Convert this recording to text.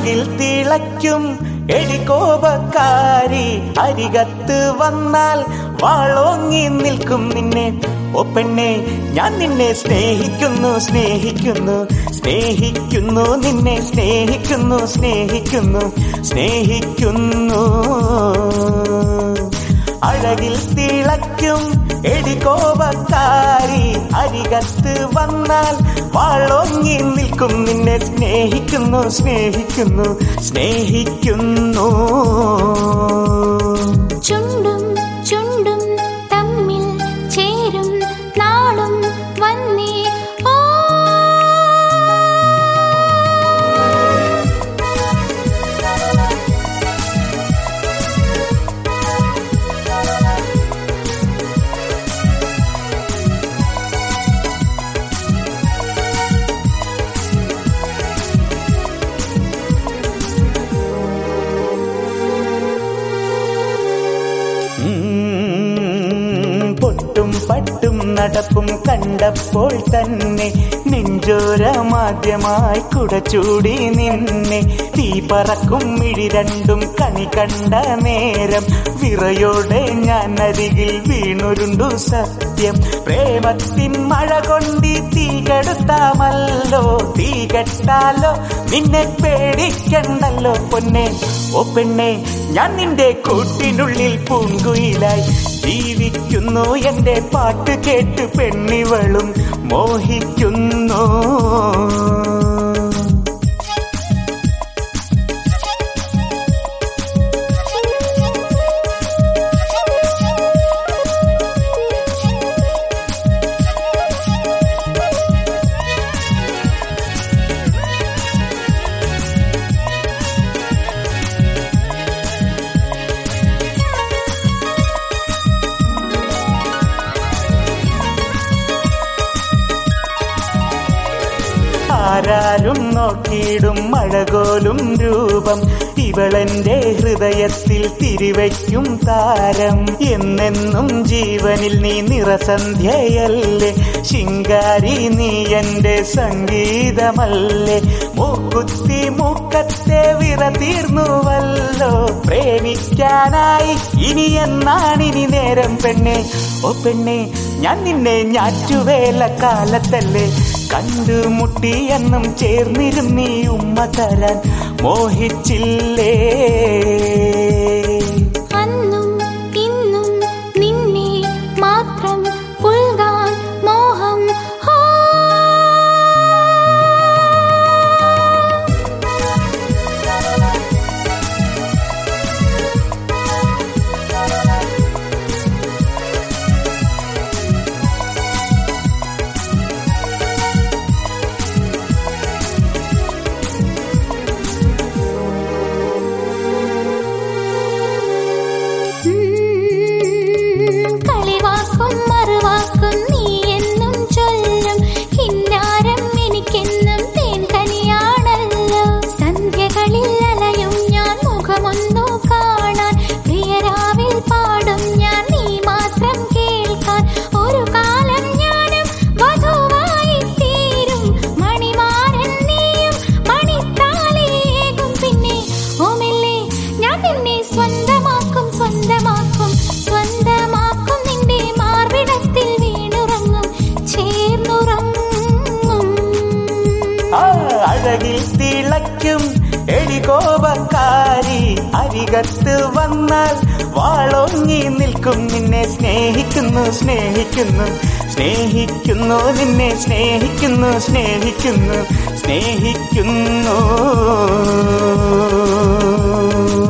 അഴകിൽ തിളയ്ക്കും എടികോപക്കാരി അരികത്ത് വന്നാൽ വാളോങ്ങി നിൽക്കും നിന്നെ ഓ പെണ്ണെ ഞാൻ നിന്നെ സ്നേഹിക്കുന്നു സ്നേഹിക്കുന്നു സ്നേഹിക്കുന്നു നിന്നെ സ്നേഹിക്കുന്നു സ്നേഹിക്കുന്നു സ്നേഹിക്കുന്നു അഴകിൽ തിളയ്ക്കും എടികോപക്കാരി അരികത്ത് വന്നാൽ വാളോങ്ങി നിൽക്കും നിന്നെ സ്നേഹിക്കുന്നു സ്നേഹിക്കുന്നു സ്നേഹിക്കുന്നു ചുണ്ടും ചുണ്ടും തമ്മിൽ ചേരും നാളും വന്നേ ഓ ഉം, പൊട്ടും പട്ടും നടപ്പും കണ്ടപ്പോൾ തന്നെ നെഞ്ചോരമാദ്യമായി കുടച്ചൂടി നിന്നെ തീ പറക്കും മിഴി രണ്ടും കണി കണ്ട നേരം വിറയോടെ ഞാൻ അരികിൽ വീണുരുണ്ടു സത്യം പ്രേമത്തിൻ മഴ കൊണ്ടി തീ കെടുത്താമല്ലോ തീ കെട്ടാലോ നിന്നെ പേടിക്കണ്ടല്ലോ പൊന്നെ ഓ പെണ്ണെ ഞാൻ നിന്റെ കൂട്ടിനുള്ളിൽ പൂങ്കുയിലായി ജീവിക്കുന്നു എന്റെ പാട്ട് കേട്ട് പെണ്ണിവളും മോഹിക്കുന്നു ആരാരും നോക്കിയിടും മഴകോലും രൂപം ഇവളെന്റെ ഹൃദയത്തിൽ തിരിവയ്ക്കും താരം എന്നെന്നും ജീവനിൽ നീ നിറസന്ധ്യയല്ലേ ശിങ്കാരി നീ എന്റെ സംഗീതമല്ലേ മൂക്കുത്തി മൂക്കത്തെ വിറ തീർന്നുവല്ലോ പ്രേമിക്കാനായി ഇനി എന്നാണിനി നേരം പെണ്ണെ ഓ പെണ്ണെ ഞാൻ നിന്നെ ഞാറ്റുവേല കാലത്തല്ലേ കണ്ടുമുട്ടി എന്നും ചേർന്നിരുന്നീ ഉമ്മ തരാൻ മോഹിച്ചില്ലേ അന്നും ഇന്നും നിന്നെ മാത്രം പുൽകാൻ മോഹം ഹോ ഉം, കളിവാക്കും മറുവാക്കും നീ എന്നും ചൊല്ലും കിന്നാരം എനിക്കെന്നും തേൻ കനിയാണല്ലോ സന്ധ്യകളിൽ അലയും ഞാൻ മുഖമൊന്നു കാണാൻ പ്രിയരാവിൽ പാടും ഞാൻ നീ മാത്രം കേൾക്കാൻ ഒരു കാലം ഞാനും വധുവായി തീരും മണിമാരൻ നീയും മണിത്താലിയേകും പിന്നെ ഓമെല്ലെ ഞാൻ നിന്നെ സ്വന്തമാക്കും സ്വന്തമാക്കും സ്വന്തമാക്കും നിന്റെ മാർവിടത്തിൽ വീണുറങ്ങും ചേർന്നുറങ്ങും ആ അഴകിൽ തിളയ്ക്കും എടികോപക്കാരി അരികത്ത് വന്നാൽ വാളോങ്ങി നിൽക്കും നിന്നെ സ്നേഹിക്കുന്നു സ്നേഹിക്കുന്നു സ്നേഹിക്കുന്നു നിന്നെ സ്നേഹിക്കുന്നു സ്നേഹിക്കുന്നു സ്നേഹിക്കുന്നു